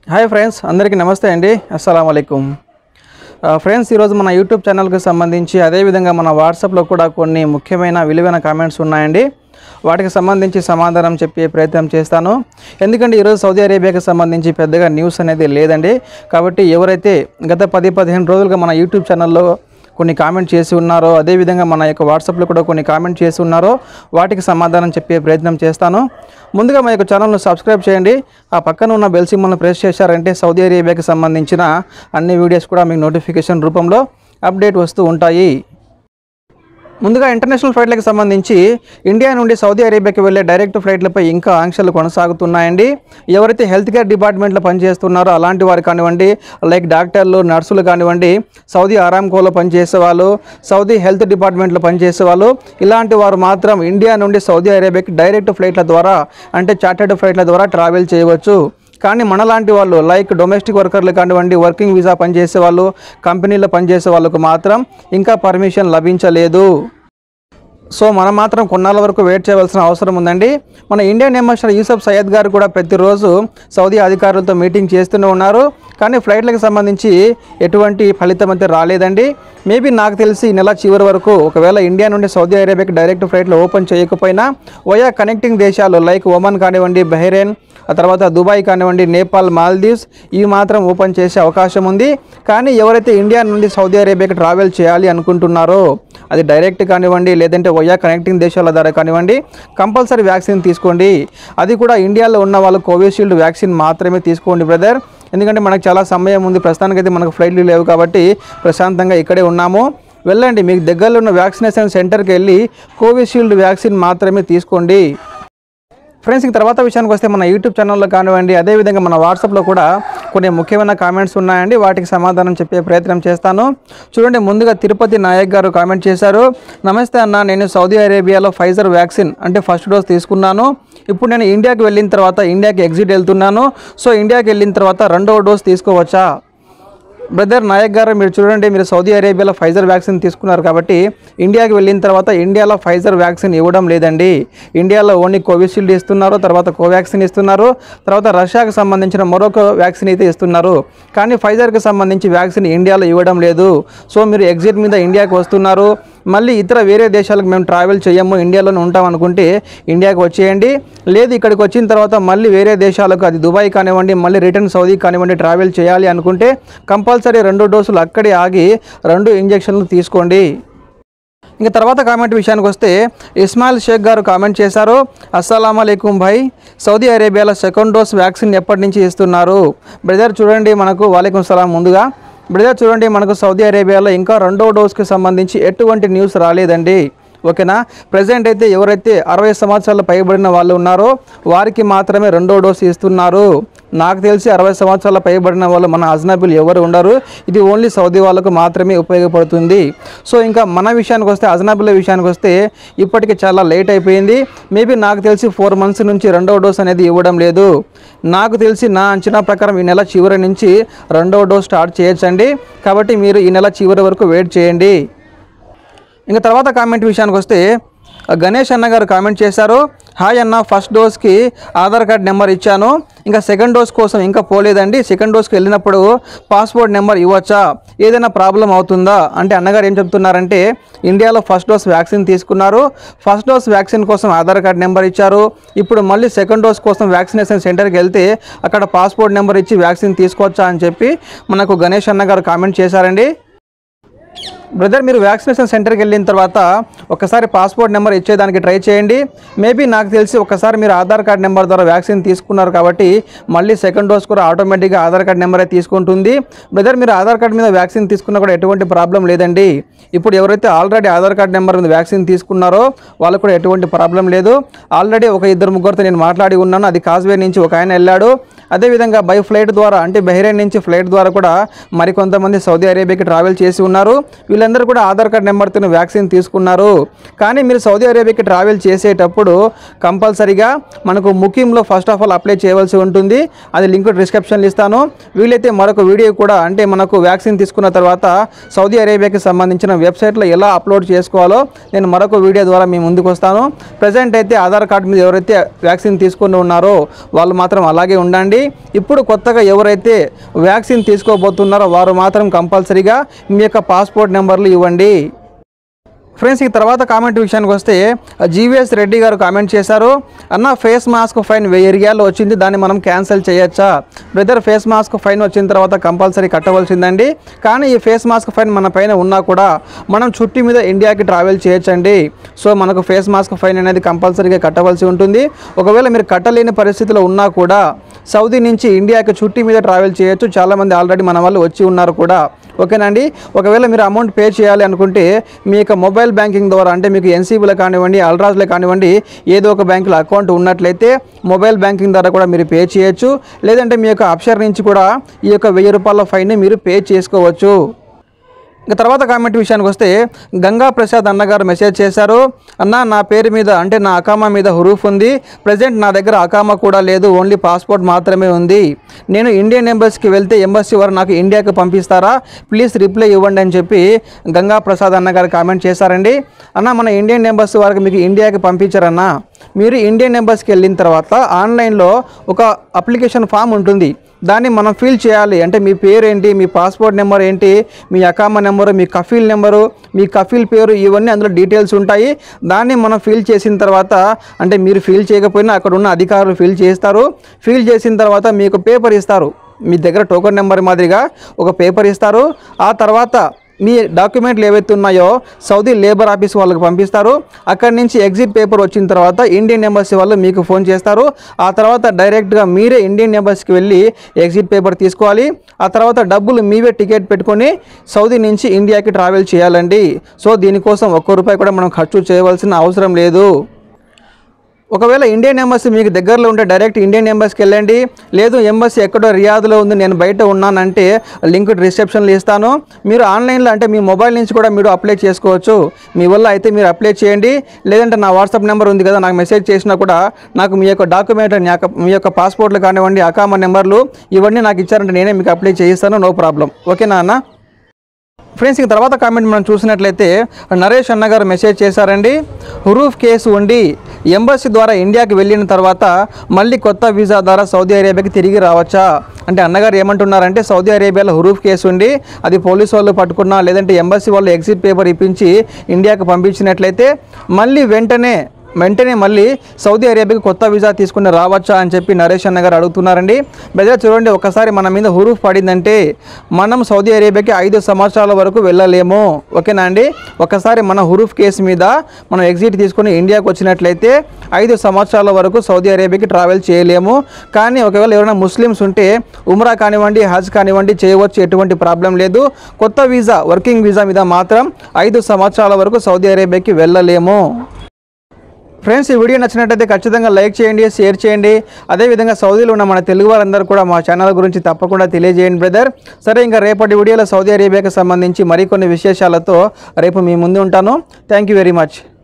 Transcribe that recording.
hi friends అందరికీ నమస్తే అండి అస్సలం అయికం ఫ్రెండ్స్ ఈరోజు మన యూట్యూబ్ ఛానల్కి సంబంధించి అదేవిధంగా మన వాట్సాప్లో కూడా కొన్ని ముఖ్యమైన విలువైన కామెంట్స్ ఉన్నాయండి వాటికి సంబంధించి సమాధానం చెప్పే ప్రయత్నం చేస్తాను ఎందుకంటే ఈరోజు సౌదీ అరేబియాకి సంబంధించి పెద్దగా న్యూస్ అనేది లేదండి కాబట్టి ఎవరైతే గత పది పదిహేను రోజులుగా మన యూట్యూబ్ ఛానల్లో కొన్ని కామెంట్ చేసి ఉన్నారో అదేవిధంగా మన యొక్క వాట్సాప్లో కూడా కొన్ని కామెంట్ చేసి ఉన్నారో వాటికి సమాధానం చెప్పే ప్రయత్నం చేస్తాను ముందుగా మా యొక్క ఛానల్ను సబ్స్క్రైబ్ చేయండి ఆ పక్కన ఉన్న బెల్ సింబల్ను ప్రెస్ చేశారంటే సౌదీ అరేబియాకి సంబంధించిన అన్ని వీడియోస్ కూడా మీకు నోటిఫికేషన్ రూపంలో అప్డేట్ వస్తూ ఉంటాయి ముందుగా ఇంటర్నేషనల్ ఫ్లైట్లకు సంబంధించి ఇండియా నుండి సౌదీ అరేబియాకి వెళ్ళే డైరెక్ట్ ఫ్లైట్లపై ఇంకా ఆంక్షలు కొనసాగుతున్నాయండి ఎవరైతే హెల్త్ కేర్ డిపార్ట్మెంట్లో పనిచేస్తున్నారో అలాంటి వారు కానివ్వండి లైక్ డాక్టర్లు నర్సులు కానివ్వండి సౌదీ ఆరామ్కోలో పనిచేసే వాళ్ళు సౌదీ హెల్త్ డిపార్ట్మెంట్లో పనిచేసే వాళ్ళు ఇలాంటి వారు మాత్రం ఇండియా నుండి సౌదీ అరేబియాకి డైరెక్ట్ ఫ్లైట్ల ద్వారా అంటే చార్టర్డ్ ఫ్లైట్ల ద్వారా ట్రావెల్ చేయవచ్చు కానీ మనలాంటి వాళ్ళు లైక్ డొమెస్టిక్ వర్కర్లు కానివ్వండి వర్కింగ్ వీసా పనిచేసే వాళ్ళు కంపెనీలో పనిచేసే వాళ్ళకు మాత్రం ఇంకా పర్మిషన్ లభించలేదు సో మనం మాత్రం కొన్నాళ్ళ వరకు వెయిట్ చేయవలసిన అవసరం ఉందండి మన ఇండియన్ ఎంబాసిడర్ యూసఫ్ సయ్యద్ గారు కూడా ప్రతిరోజు సౌదీ అధికారులతో మీటింగ్ చేస్తూనే ఉన్నారు కానీ ఫ్లైట్లకు సంబంధించి ఎటువంటి ఫలితం అయితే రాలేదండి మేబీ నాకు తెలిసి ఈ నెల చివరి వరకు ఒకవేళ ఇండియా నుండి సౌదీ అరేబియాకి డైరెక్ట్ ఫ్లైట్లు ఓపెన్ చేయకపోయినా వయా కనెక్టింగ్ దేశాలు లైక్ ఒమన్ కానివ్వండి బహ్రెయిన్ ఆ తర్వాత దుబాయ్ కానివ్వండి నేపాల్ మాల్దీవ్స్ ఇవి మాత్రం ఓపెన్ చేసే అవకాశం ఉంది కానీ ఎవరైతే ఇండియా నుండి సౌదీ అరేబియాకి ట్రావెల్ చేయాలి అనుకుంటున్నారో అది డైరెక్ట్ కానివ్వండి లేదంటే వయా కనెక్టింగ్ దేశాల ద్వారా కానివ్వండి కంపల్సరీ వ్యాక్సిన్ తీసుకోండి అది కూడా ఇండియాలో ఉన్న వాళ్ళు కోవిషీల్డ్ వ్యాక్సిన్ మాత్రమే తీసుకోండి బ్రదర్ ఎందుకంటే మనకు చాలా సమయం ఉంది ప్రస్తుతానికైతే మనకు ఫ్లైట్లు లేవు కాబట్టి ప్రశాంతంగా ఇక్కడే ఉన్నాము వెళ్ళండి మీకు దగ్గరలో ఉన్న వ్యాక్సినేషన్ సెంటర్కి వెళ్ళి కోవిషీల్డ్ వ్యాక్సిన్ మాత్రమే తీసుకోండి ఫ్రెండ్స్ ఇంక తర్వాత విషయానికి వస్తే మన యూట్యూబ్ ఛానల్లో కానివ్వండి అదేవిధంగా మన వాట్సాప్లో కూడా కొన్ని ముఖ్యమైన కామెంట్స్ ఉన్నాయండి వాటికి సమాధానం చెప్పే ప్రయత్నం చేస్తాను చూడండి ముందుగా తిరుపతి నాయక్ గారు కామెంట్ చేశారు నమస్తే అన్న నేను సౌదీ అరేబియాలో ఫైజర్ వ్యాక్సిన్ అంటే ఫస్ట్ డోస్ తీసుకున్నాను ఇప్పుడు నేను ఇండియాకి వెళ్ళిన తర్వాత ఇండియాకి ఎగ్జిట్ వెళ్తున్నాను సో ఇండియాకి వెళ్ళిన తర్వాత రెండవ డోస్ తీసుకోవచ్చా బ్రదర్ నాయక్ గారు మీరు చూడండి మీరు సౌదీ అరేబియాలో ఫైజర్ వ్యాక్సిన్ తీసుకున్నారు కాబట్టి ఇండియాకి వెళ్ళిన తర్వాత ఇండియాలో ఫైజర్ వ్యాక్సిన్ ఇవ్వడం లేదండి ఇండియాలో ఓన్లీ కోవిషీల్డ్ ఇస్తున్నారు తర్వాత కోవాక్సిన్ ఇస్తున్నారు తర్వాత రష్యాకి సంబంధించిన మరొక వ్యాక్సిన్ అయితే ఇస్తున్నారు కానీ ఫైజర్కి సంబంధించి వ్యాక్సిన్ ఇండియాలో ఇవ్వడం లేదు సో మీరు ఎగ్జిట్ మీద ఇండియాకి వస్తున్నారు మళ్ళీ ఇతర వేరే దేశాలకు మేము ట్రావెల్ చేయము ఇండియాలోనే ఉంటాం అనుకుంటే ఇండియాకి వచ్చేయండి లేదు ఇక్కడికి వచ్చిన తర్వాత మళ్ళీ వేరే దేశాలకు అది దుబాయ్ కానివ్వండి మళ్ళీ రిటర్న్ సౌదీ కానివ్వండి ట్రావెల్ చేయాలి అనుకుంటే కంపల్సరీ రెండు డోసులు అక్కడే ఆగి రెండు ఇంజక్షన్లు తీసుకోండి ఇంకా తర్వాత కామెంట్ విషయానికి వస్తే ఇస్మాయిల్ షేక్ గారు కామెంట్ చేశారు అస్సలం అయికం భాయ్ సౌదీ అరేబియాలో సెకండ్ డోస్ వ్యాక్సిన్ ఎప్పటి నుంచి ఇస్తున్నారు బ్రదర్ చూడండి మనకు వాలేకుం సలాం ముందుగా బ్రదర్ చూడండి మనకు సౌదీ అరేబియాలో ఇంకా రెండో డోస్కి సంబంధించి ఎటువంటి న్యూస్ రాలేదండి ఓకేనా ప్రజెంట్ అయితే ఎవరైతే అరవై సంవత్సరాలు పైబడిన వాళ్ళు ఉన్నారో వారికి మాత్రమే రెండో డోసు ఇస్తున్నారు నాకు తెలిసి అరవై సంవత్సరాల పైబడిన వాళ్ళు మన అజ్నబీలు ఎవరు ఉండరు ఇది ఓన్లీ సౌదీ వాళ్ళకు మాత్రమే ఉపయోగపడుతుంది సో ఇంకా మన విషయానికి వస్తే అజ్నబీల విషయానికి వస్తే ఇప్పటికి చాలా లేట్ అయిపోయింది మేబీ నాకు తెలిసి ఫోర్ మంత్స్ నుంచి రెండవ డోస్ అనేది ఇవ్వడం లేదు నాకు తెలిసి నా అంచనా ప్రకారం ఈ నెల చివరి నుంచి రెండవ డోస్ స్టార్ట్ చేయొచ్చండి కాబట్టి మీరు ఈ నెల చివరి వరకు వెయిట్ చేయండి ఇంకా తర్వాత కామెంట్ విషయానికి వస్తే గణేష్ అన్న గారు కామెంట్ చేశారు హాయ్ అన్న ఫస్ట్ డోస్కి ఆధార్ కార్డ్ నెంబర్ ఇచ్చాను ఇంకా సెకండ్ డోస్ కోసం ఇంకా పోలేదండి సెకండ్ డోస్కి వెళ్ళినప్పుడు పాస్పోర్ట్ నెంబర్ ఇవ్వచ్చా ఏదైనా ప్రాబ్లం అవుతుందా అంటే అన్నగారు ఏం చెప్తున్నారంటే ఇండియాలో ఫస్ట్ డోస్ వ్యాక్సిన్ తీసుకున్నారు ఫస్ట్ డోస్ వ్యాక్సిన్ కోసం ఆధార్ కార్డ్ నెంబర్ ఇచ్చారు ఇప్పుడు మళ్ళీ సెకండ్ డోస్ కోసం వ్యాక్సినేషన్ సెంటర్కి వెళ్తే అక్కడ పాస్పోర్ట్ నెంబర్ ఇచ్చి వ్యాక్సిన్ తీసుకోవచ్చా అని చెప్పి మనకు గణేష్ అన్న గారు కామెంట్ చేశారండి బ్రదర్ మీరు వ్యాక్సినేషన్ సెంటర్కి వెళ్ళిన తర్వాత ఒకసారి పాస్పోర్ట్ నెంబర్ ఇచ్చేదానికి ట్రై చేయండి మేబీ నాకు తెలిసి ఒకసారి మీరు ఆధార్ కార్డ్ నెంబర్ ద్వారా వ్యాక్సిన్ తీసుకున్నారు కాబట్టి మళ్ళీ సెకండ్ డోస్ కూడా ఆటోమేటిక్గా ఆధార్ కార్డ్ నెంబరే తీసుకుంటుంది బ్రదర్ మీరు ఆధార్ కార్డ్ మీద వ్యాక్సిన్ తీసుకున్నా కూడా ఎటువంటి ప్రాబ్లం లేదండి ఇప్పుడు ఎవరైతే ఆల్రెడీ ఆధార్ కార్డ్ నెంబర్ మీద వ్యాక్సిన్ తీసుకున్నారో వాళ్ళకు కూడా ఎటువంటి ప్రాబ్లం లేదు ఆల్రెడీ ఒక ఇద్దరు ముగ్గురితో నేను మాట్లాడి ఉన్నాను అది కాజ్వే నుంచి ఒక ఆయన వెళ్ళాడు అదేవిధంగా బై ఫ్లైట్ ద్వారా అంటే బహ్రెయిన్ నుంచి ఫ్లైట్ ద్వారా కూడా మరికొంతమంది సౌదీ అరేబియాకి ట్రావెల్ చేసి ఉన్నారు వీళ్ళందరూ కూడా ఆధార్ కార్డ్ నెంబర్తో వ్యాక్సిన్ తీసుకున్నారు కానీ మీరు సౌదీ అరేబియాకి ట్రావెల్ చేసేటప్పుడు కంపల్సరీగా మనకు ముఖ్యంలో ఫస్ట్ ఆఫ్ ఆల్ అప్లై చేయవలసి ఉంటుంది అది లింక్ డిస్క్రిప్షన్లో ఇస్తాను వీలైతే మరొక వీడియో కూడా అంటే మనకు వ్యాక్సిన్ తీసుకున్న తర్వాత సౌదీ అరేబియాకి సంబంధించిన వెబ్సైట్లో ఎలా అప్లోడ్ చేసుకోవాలో నేను మరొక వీడియో ద్వారా మీ ముందుకు వస్తాను ప్రజెంట్ అయితే ఆధార్ కార్డ్ మీద ఎవరైతే వ్యాక్సిన్ తీసుకుని ఉన్నారో వాళ్ళు మాత్రం అలాగే ఉండండి చేయండి ఇప్పుడు కొత్తగా ఎవరైతే వ్యాక్సిన్ తీసుకోబోతున్నారో వారు మాత్రం కంపల్సరీగా మీ యొక్క పాస్పోర్ట్ నెంబర్లు ఇవ్వండి ఫ్రెండ్స్ ఈ తర్వాత కామెంట్ విషయానికి వస్తే జీవీఎస్ రెడ్డి గారు కామెంట్ చేశారు అన్న ఫేస్ మాస్క్ ఫైన్ వెయ్యి రియాలు వచ్చింది దాన్ని మనం క్యాన్సిల్ చేయొచ్చా బ్రదర్ ఫేస్ మాస్క్ ఫైన్ వచ్చిన తర్వాత కంపల్సరీ కట్టవలసిందండి కానీ ఈ ఫేస్ మాస్క్ ఫైన్ మన పైన ఉన్నా కూడా మనం చుట్టి మీద ఇండియాకి ట్రావెల్ చేయొచ్చండి సో మనకు ఫేస్ మాస్క్ ఫైన్ అనేది కంపల్సరీగా కట్టవలసి ఉంటుంది ఒకవేళ మీరు కట్టలేని పరిస్థితిలో ఉన్నా కూడా సౌదీ నుంచి ఇండియాకి చుట్టి మీద ట్రావెల్ చేయొచ్చు చాలామంది ఆల్రెడీ మన వాళ్ళు వచ్చి ఉన్నారు కూడా ఓకేనండి ఒకవేళ మీరు అమౌంట్ పే చేయాలి అనుకుంటే మీ యొక్క మొబైల్ బ్యాంకింగ్ ద్వారా అంటే మీకు ఎన్సీబీలో కానివ్వండి అల్ట్రాస్లో కానివ్వండి ఏదో ఒక బ్యాంకులో అకౌంట్ ఉన్నట్లయితే మొబైల్ బ్యాంకింగ్ ద్వారా కూడా మీరు పే చేయొచ్చు లేదంటే మీ యొక్క అప్షర్ నుంచి కూడా ఈ యొక్క వెయ్యి రూపాయల ఫైన్ మీరు పే చేసుకోవచ్చు ఇక తర్వాత కామెంట్ విషయానికి వస్తే గంగా ప్రసాద్ అన్నగారు మెసేజ్ చేశారు అన్న నా పేరు మీద అంటే నా అకామా మీద హురూఫ్ ఉంది ప్రజెంట్ నా దగ్గర అకామా కూడా లేదు ఓన్లీ పాస్పోర్ట్ మాత్రమే ఉంది నేను ఇండియన్ ఎంబసీకి వెళ్తే ఎంబసీ వారు నాకు ఇండియాకి పంపిస్తారా ప్లీజ్ రిప్లై ఇవ్వండి అని చెప్పి గంగా ప్రసాద్ అన్నగారు కామెంట్ చేశారండి అన్న మన ఇండియన్ ఎంబసీ వారికి మీకు ఇండియాకి పంపించారన్న మీరు ఇండియన్ ఎంబసీకి వెళ్ళిన తర్వాత ఆన్లైన్లో ఒక అప్లికేషన్ ఫామ్ ఉంటుంది దాన్ని మనం ఫిల్ చేయాలి అంటే మీ పేరు ఏంటి మీ పాస్పోర్ట్ నెంబర్ ఏంటి మీ అకామా నెంబరు మీ కఫీల్ నెంబరు మీ కఫీల్ పేరు ఇవన్నీ అందులో డీటెయిల్స్ ఉంటాయి దాన్ని మనం ఫిల్ చేసిన తర్వాత అంటే మీరు ఫిల్ చేయకపోయినా అక్కడ ఉన్న అధికారులు ఫిల్ చేస్తారు ఫిల్ చేసిన తర్వాత మీకు పేపర్ ఇస్తారు మీ దగ్గర టోకెన్ నెంబర్ మాదిరిగా ఒక పేపర్ ఇస్తారు ఆ తర్వాత మీ డాక్యుమెంట్లు ఏవైతే ఉన్నాయో సౌదీ లేబర్ ఆఫీస్ వాళ్ళకి పంపిస్తారు అక్కడి నుంచి ఎగ్జిట్ పేపర్ వచ్చిన తర్వాత ఇండియన్ ఎంబసీ వాళ్ళు మీకు ఫోన్ చేస్తారు ఆ తర్వాత డైరెక్ట్గా మీరే ఇండియన్ ఎంబసీకి వెళ్ళి ఎగ్జిట్ పేపర్ తీసుకోవాలి ఆ తర్వాత డబ్బులు మీవే టికెట్ పెట్టుకొని సౌదీ నుంచి ఇండియాకి ట్రావెల్ చేయాలండి సో దీనికోసం ఒక్క రూపాయి కూడా మనం ఖర్చు చేయవలసిన అవసరం లేదు ఒకవేళ ఇండియన్ ఎంబసీ మీకు దగ్గరలో ఉంటే డైరెక్ట్ ఇండియన్ ఎంబసీకి వెళ్ళండి లేదు ఎంబసీ ఎక్కడో రియాద్లో ఉంది నేను బయట ఉన్నానంటే లింక్ రిసెప్షన్లో ఇస్తాను మీరు ఆన్లైన్లో అంటే మీ మొబైల్ నుంచి కూడా మీరు అప్లై చేసుకోవచ్చు మీ వల్ల అయితే మీరు అప్లై చేయండి లేదంటే నా వాట్సాప్ నెంబర్ ఉంది కదా నాకు మెసేజ్ చేసినా కూడా నాకు మీ యొక్క డాక్యుమెంట్ మీ యొక్క మీ యొక్క పాస్పోర్ట్లు కానివ్వండి అకామా నెంబర్లు ఇవన్నీ నాకు ఇచ్చారంటే నేనే మీకు అప్లై చేయిస్తాను నో ప్రాబ్లం ఓకేనా అన్న ఫ్రెండ్స్ ఇక తర్వాత కామెంట్ మనం చూసినట్లయితే నరేష్ అన్న గారు మెసేజ్ చేశారండి హురూఫ్ కేసు ఉండి ఎంబసీ ద్వారా ఇండియాకి వెళ్ళిన తర్వాత మళ్ళీ కొత్త వీసా ద్వారా సౌదీ అరేబియాకి తిరిగి రావచ్చా అంటే అన్నగారు ఏమంటున్నారంటే సౌదీ అరేబియాలో హురూఫ్ కేసు ఉండి అది పోలీసు వాళ్ళు పట్టుకున్నా లేదంటే ఎంబసీ వాళ్ళు ఎగ్జిట్ పేపర్ ఇప్పించి ఇండియాకి పంపించినట్లయితే మళ్ళీ వెంటనే వెంటనే మళ్ళీ సౌదీ అరేబియాకి కొత్త వీసా తీసుకుని రావచ్చా అని చెప్పి నరేష్ అన్న గారు అడుగుతున్నారండి బ్రదర్ చూడండి ఒకసారి మన మీద హురూఫ్ పడిందంటే మనం సౌదీ అరేబియాకి ఐదు సంవత్సరాల వరకు వెళ్ళలేము ఓకేనా అండి ఒకసారి మన హురూఫ్ కేసు మీద మనం ఎగ్జిట్ తీసుకుని ఇండియాకి వచ్చినట్లయితే ఐదు సంవత్సరాల వరకు సౌదీ అరేబియాకి ట్రావెల్ చేయలేము కానీ ఒకవేళ ఎవరైనా ముస్లిమ్స్ ఉంటే ఉమ్రా కానివ్వండి హజ్ కానివ్వండి చేయవచ్చు ఎటువంటి ప్రాబ్లం లేదు కొత్త వీసా వర్కింగ్ వీసా మీద మాత్రం ఐదు సంవత్సరాల వరకు సౌదీ అరేబియాకి వెళ్ళలేము ఫ్రెండ్స్ ఈ వీడియో నచ్చినట్టయితే ఖచ్చితంగా లైక్ చేయండి షేర్ చేయండి అదేవిధంగా సౌదీలో ఉన్న మన తెలుగు వారందరూ కూడా మా ఛానల్ గురించి తప్పకుండా తెలియజేయండి బ్రదర్ సరే ఇంకా రేపటి వీడియోలో సౌదీ అరేబియాకి సంబంధించి మరికొన్ని విశేషాలతో రేపు మీ ముందు ఉంటాను థ్యాంక్ యూ వెరీ మచ్